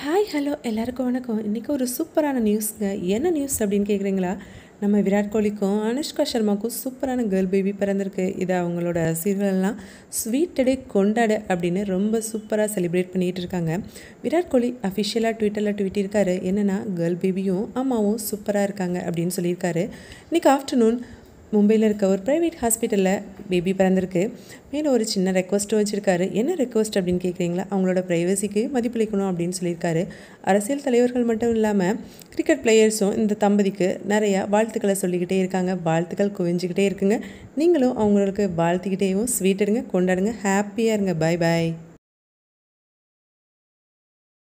hi hello எல்லாருக்கும் வணக்கம் இன்றைக்கி ஒரு சூப்பரான நியூஸ்ங்க என்ன நியூஸ் அப்படின்னு கேட்குறீங்களா நம்ம விராட் கோலிக்கும் அனுஷ்கா சர்மாவுக்கும் சூப்பரான கேர்ள் பேபி பிறந்திருக்கு இதை அவங்களோட ரசிகர்கள்லாம் ஸ்வீட் டே கொண்டாடு அப்படின்னு ரொம்ப சூப்பராக செலிப்ரேட் பண்ணிகிட்டு இருக்காங்க விராட் கோலி அஃபிஷியலாக ட்விட்டரில் ட்விட்டிருக்காரு என்னென்னா கேர்ள் பேபியும் அம்மாவும் சூப்பராக இருக்காங்க அப்படின்னு சொல்லியிருக்காரு இன்றைக்கி ஆஃப்டர்நூன் மும்பையில் இருக்க ஒரு ப்ரைவேட் ஹாஸ்பிட்டலில் பேபி பிறந்திருக்கு மேலும் ஒரு சின்ன ரெக்வஸ்ட்டும் வச்சுருக்காரு என்ன ரெக்வஸ்ட் அப்படின்னு கேட்குறீங்களா அவங்களோட ப்ரைவசிக்கு மதிப்பளிக்கணும் அப்படின்னு சொல்லியிருக்காரு அரசியல் தலைவர்கள் மட்டும் இல்லாமல் கிரிக்கெட் பிளேயர்ஸும் இந்த தம்பதிக்கு நிறையா வாழ்த்துக்களை சொல்லிக்கிட்டே இருக்காங்க வாழ்த்துக்கள் குவிஞ்சிக்கிட்டே இருக்குங்க நீங்களும் அவங்களுக்கு வாழ்த்துக்கிட்டேயும் ஸ்வீட் எடுங்க கொண்டாடுங்க ஹாப்பியாக இருங்க பாய் பாய்